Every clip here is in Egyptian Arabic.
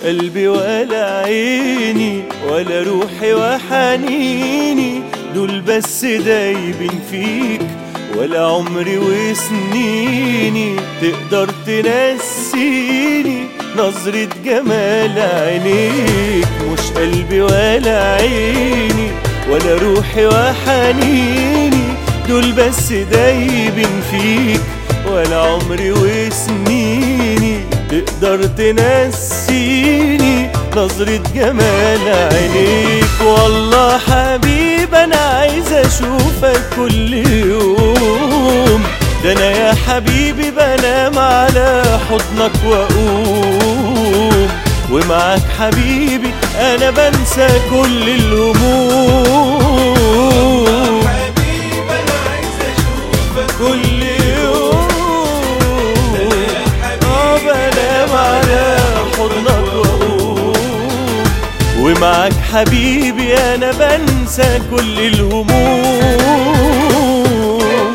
قلبي ولا عيني ولا روحي وحنيني دول بس دايبين فيك ولا عمري وسنيني تقدر تنسيني نظرة جمال عينيك مش قلبي ولا عيني ولا روحي وحنيني دول بس دايبين فيك ولا عمري وسنيني تقدر تنسيني نظرة جمال عينيك والله حبيب انا عايز اشوفك كل يوم ده انا يا حبيبي بنام على حضنك واقوم ومعاك حبيبي انا بنسى كل الهموم حبيب انا عايز اشوفك كل يوم اه بنام على حضنك واقوم ومعاك حبيبي انا بنسى كل الهموم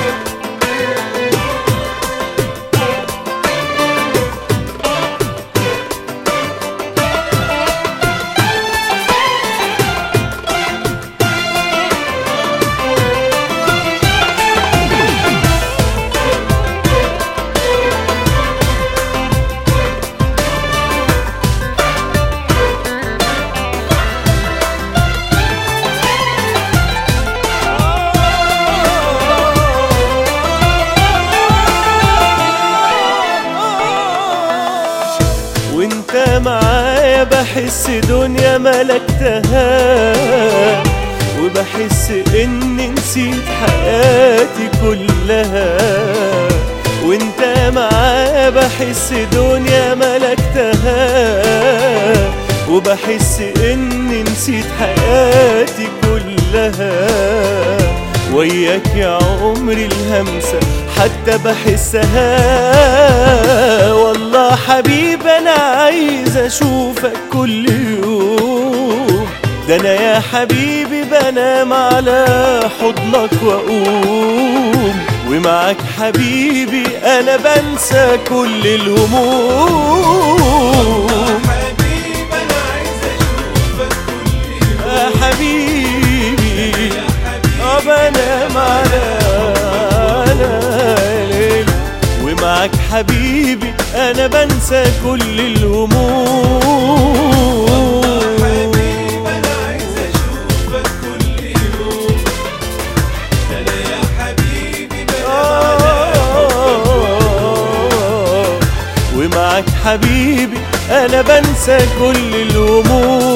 وانت معايا بحس دنيا ملكتها وبحس اني نسيت حياتي كلها وانت معايا بحس دنيا ملكتها وبحس اني نسيت حياتي كلها وياك يا عمري الهمسة حتى بحسها والله حبيب انا عايز اشوفك كل يوم ده انا يا حبيبي بنام على حضنك واقوم ومعاك حبيبي انا بنسى كل الهموم حبيب انا عايز اشوفك كل يوم يا حبيبي يا حبيب بنام على ليل ومعاك حبيبي انا بنسى كل الهموم حبيب انا عايز اشوفك كل يوم انا يا حبيبي بنام آه، ومعاك حبيبي انا بنسى كل الهموم